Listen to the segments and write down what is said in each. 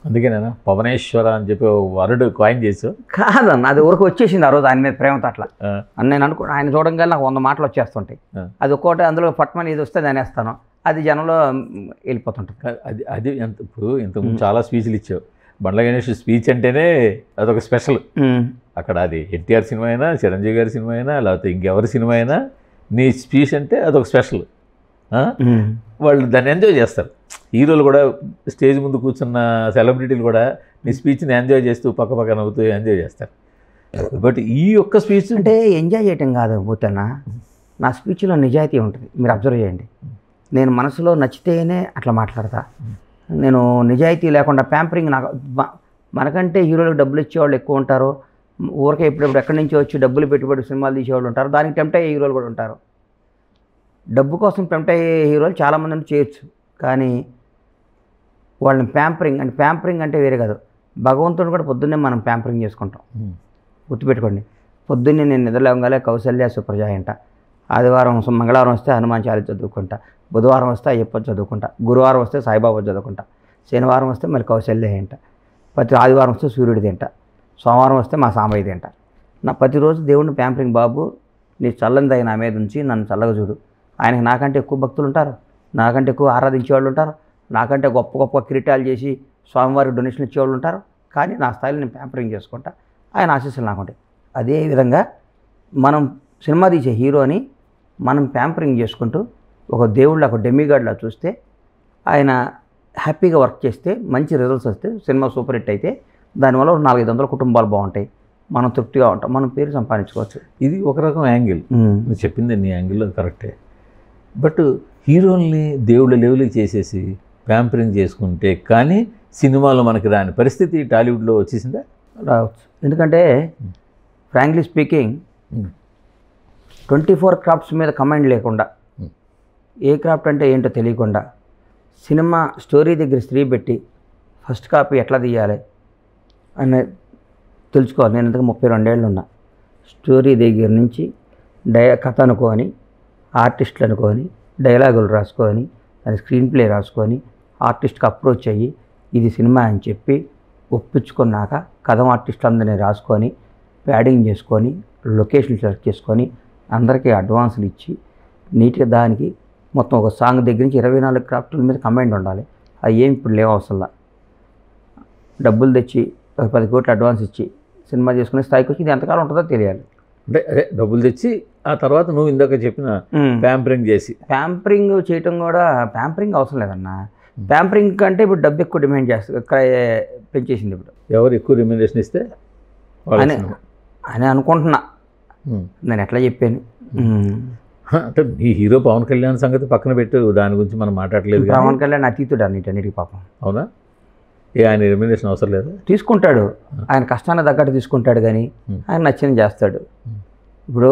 అందుకేనా పవనేశ్వర అని చెప్పి ఓ వరుడు కాయిన్ చేసావు కాదన్న అది ఊరికి వచ్చేసింది ఆ రోజు ఆయన మీద ప్రేమతో అట్లా ఆ, అని నేను అనుకో ఆయన చూడంగానే నాకు వంద మాటలు వచ్చేస్తుంటాయి ఆ. అది ఒక్కోటి అందులో పట్టమని ఇది వస్తే దాన్ని వేస్తాను అది జనంలో మ్, వెళ్ళిపోతుంటుంది కా- అది అది ఎంత ఇప్పుడు ఇంతకుముందు చాలా స్పీచ్లు ఇచ్చావు బండ్ల గణేష్ స్పీచ్ అంటేనే అదొక స్పెషల్ మ్, అక్కడ అది ఎన్టీఆర్ సినిమా అయినా చిరంజీవి గారి సినిమా అయినా లేకపోతే ఇంకెవరి సినిమా అయినా నీ స్పీచ్ అంటే అదొక స్పెషల్ ఆ? మ్. వాళ్ళు దాన్ని ఎంజాయ్ చేస్తారు హీరోలు కూడా స్టేజ్ ముందు కూర్చున్న సెలబ్రిటీలు కూడా నీ స్పీచ్ని ఎంజాయ్ చేస్తూ పక్క పక్క నవ్వుతూ ఎంజాయ్ చేస్తారు బట్ ఈ ఒక్క స్పీచ్ అంటే ఎంజాయ్ చేయటం కాదు భూతన్న నా స్పీచ్లో నిజాయితీ ఉంటుంది మీరు అబ్జర్వ్ చేయండి నేను మనసులో నచ్చితేనే అట్లా మాట్లాడతా నేను నిజాయితీ లేకుండా ప్యాంపరింగ్ నాకు మ- మనకంటే హీరోలకు డబ్బులు ఇచ్చేవాళ్ళు ఎక్కువ ఉంటారు ఊరికే ఎప్పుడెప్పుడు ఎక్కడి నుంచి వచ్చి డబ్బులు పెట్టుబడి సినిమాలు తీసేవాళ్ళు ఉంటారు దానికి టెంప్ట్ అయ్యే హీరోలు కూడా ఉంటారు డబ్బు కోసం టెంప్ట్ అయ్యే హీరోలు చాలామంది ఉండి చేయొచ్చు కానీ వాళ్ళని ప్యాంపరింగ్ అంటే ప్యాంపరింగ్ అంటే వేరే కాదు భగవంతుని కూడా పొద్దున్నే మనం ప్యాంపరింగ్ చేసుకుంటాం గుర్తుపెట్టుకోండి పొద్దున్నే నేను నిద్రలేవగానే కౌశల్య సుప్రజ అంట ఆదివారం సు- మంగళవారం వస్తే హనుమాన్ చాలీస చదువుకుంటా బుధవారం వస్తే అయ్యప్ప చదువుకుంటా గురువారం వస్తే సాయిబాబా చదువుకుంటా శనివారం వస్తే మళ్ళీ కౌశల్య అంట ప్రతి ఆదివారం వస్తే సూర్యుడిది అంట సోమవారం వస్తే మా సాంబయ్యది అంట నా ప్రతిరోజు దేవుడిని ప్యాంపరింగ్ బాబు నీ చల్లంది నా మీద ఉంచి నన్ను చల్లగా చూడు ఆయనకి నాకంటే ఎక్కువ భక్తులు ఉంటారు నాకంటే ఎక్కువ ఆరాధించే వాళ్ళు ఉంటారు నాకంటే గొప్ప గొప్ప కిరీటాలు చేసి స్వామివారికి డొనేషన్ ఇచ్చేవాళ్ళు ఉంటారు కానీ నా స్థాయిలో నేను ప్యాంపరింగ్ చేసుకుంటా ఆయన ఆశీస్సులు నాకు ఉంటాయి అదే విధంగా మనం సినిమా తీసే హీరోని మనం ప్యాంపరింగ్ చేసుకుంటూ ఒక దేవుళ్ళ ఒక డెమిగాడ్లా చూస్తే ఆయన హ్యాపీగా వర్క్ చేస్తే మంచి రిజల్ట్స్ వస్తే సినిమా సూపర్ హిట్ అయితే దానివల్ల ఒక నాలుగైదు వందల కుటుంబాలు బాగుంటాయి మనం తృప్తిగా ఉంటాం మనం పేరు సంపాదించుకోవచ్చు ఇది ఒక రకం యాంగిల్ నువ్వు చెప్పింది నీ యాంగిల్లో కరెక్టే బట్ హీరోల్ని దేవుళ్ళ లెవెల్కి చేసేసి ప్యాంపరింగ్ చేసుకుంటే కానీ సినిమాలో మనకి రాని పరిస్థితి టాలీవుడ్లో వచ్చేసిందా రావచ్చు ఎందుకంటే frankly speaking twenty four crafts మీద కమాండ్ లేకుండా Hmm. ఏ క్రాఫ్ట్ అంటే ఏంటో తెలియకుండా సినిమా స్టోరీ దగ్గర స్త్రీ పెట్టి ఫస్ట్ కాపీ ఎట్లా తీయాలి అని తెలుసుకోవాలి నేను ఇంతకు ముప్పై రెండేళ్ళు ఉన్నా స్టోరీ దగ్గర నుంచి డయ కథ అనుకొని ఆర్టిస్టులు అనుకొని డైలాగులు రాసుకొని దాని స్క్రీన్ ప్లే రాసుకొని ఆర్టిస్ట్కి అప్రోచ్ అయ్యి ఇది సినిమా అని చెప్పి ఒప్పించుకున్నాక కథం ఆర్టిస్టులందరినీ రాసుకొని ప్యాడింగ్ చేసుకొని లొకేషన్ సెలెక్ట్ చేసుకొని అందరికీ అడ్వాన్సులు ఇచ్చి నీట్గా దానికి మొత్తం ఒక సాంగ్ దగ్గర నుంచి ఇరవై నాలుగు క్రాఫ్ట్ల మీద కమాండ్ ఉండాలి అవి ఏం ఇప్పుడు లేవు అవసరంలా డబ్బులు తెచ్చి ఒక పది కోట్లు అడ్వాన్స్ ఇచ్చి సినిమా చేసుకునే స్థాయికి వచ్చి ఇది ఎంతకాలం ఉంటుందో తెలియాలి అంటే అదే డబ్బులు తెచ్చి ఆ తర్వాత నువ్వు ఇందాక చెప్పిన ప్యాంపరింగ్ చేసి ప్యాంపరింగ్ చేయటం కూడా ప్యాంపరింగ్ అవసరం లేదన్న ప్యాంపరింగ్ కంటే ఇప్పుడు డబ్బు ఎక్కువ డిమాండ్ చేస్తుంది క్రై- పెంచేసింది ఇప్పుడు ఎవరు ఎక్కువ రెమ్యునరేషన్ ఇస్తే వాళ్ళ అని సినిమా. అని అనుకుంటున్నా ఉమ్. నేను ఎట్లా చెప్పాను ఉమ్. హ, అంటే ఈ హీరో పవన్ కళ్యాణ్ సంగతి పక్కన పెట్టు దాని గురించి మనం మాట్లాడలేదు కానీ పవన్ కళ్యాణ్ అతీతుడు అన్నిటన్నిటికి పాపం అవునా ఏ ఆయన రెమ్యునరేషన్ అవసరం లేదా తీసుకుంటాడు ఆయన కష్టాన్ని తగ్గట్టు తీసుకుంటాడు కానీ Hmm. ఆయన నచ్చింది చేస్తాడు Hmm. ఇప్పుడు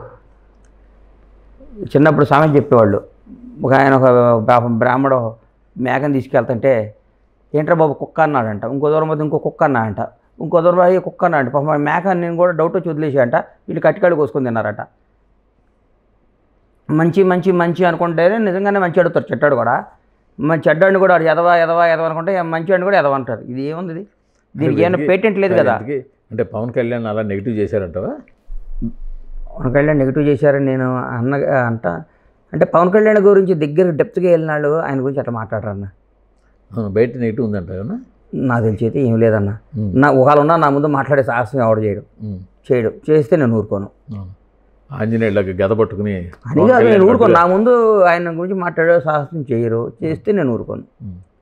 చిన్నప్పుడు సామెత చెప్పేవాళ్ళు ఒక ఆయన ఒక బ్రా- బ్రాహ్మడు మేకని తీసుకెళ్తుంటే ఏంట్రా బాబు కుక్క అన్నాడంట ఇంకో దూరం పోతే ఇంకో కుక్క అన్నాడంట ఇంకో దూరం పోయి కుక్క అన్నాడంట పాపం ఆ మేక నేను కూడా డౌట్ వచ్చి వదిలేసాయంట వీళ్ళు కట్టికాడు కోసుకొని తిన్నారట మంచి మంచి మంచి అనుకుంటే నిజంగానే మంచి అడుగుతారు చెడ్డాడు కూడా మన చెడ్డాడిని కూడా వాడు ఎదవా ఎదవా ఎదవ అనుకుంటే మంచి వాడిని కూడా ఎదవ అంటారు ఇది ఏముంది ఇది దీనికి ఏమైనా వీటికి- పేటెంట్ లేదు కదా ఇంతకీ అంటే పవన్ కళ్యాణ్ అలా నెగిటివ్ చేశారంటవా పవన్ కళ్యాణ్ నెగిటివ్ చేశారని నేను అన్న అంట అంటే పవన్ కళ్యాణ్ గురించి దగ్గర డెప్త్గా వెళ్ళిన వాళ్ళు ఆయన గురించి అట్లా మాట్లాడరన్న బయట నెగిటివ్ ఉందంటావా నాకు తెలిసి అయితే ఏం లేదన్న నా ఒకవేళ ఉన్నా నా ముందు మాట్లాడే సాహసం ఎవడు చేయడు చేయడు చేస్తే నేను ఊరుకోను ఆంజనేయులకు గద పట్టుకుని అని పవన్ కాదు నేను కళ్యాణ్ ఊరుకోను పట్టుకుని- నా ముందు ఆయన గురించి మాట్లాడే సాహసం చేయరు చేస్తే నేను ఊరుకోను ఉమ్.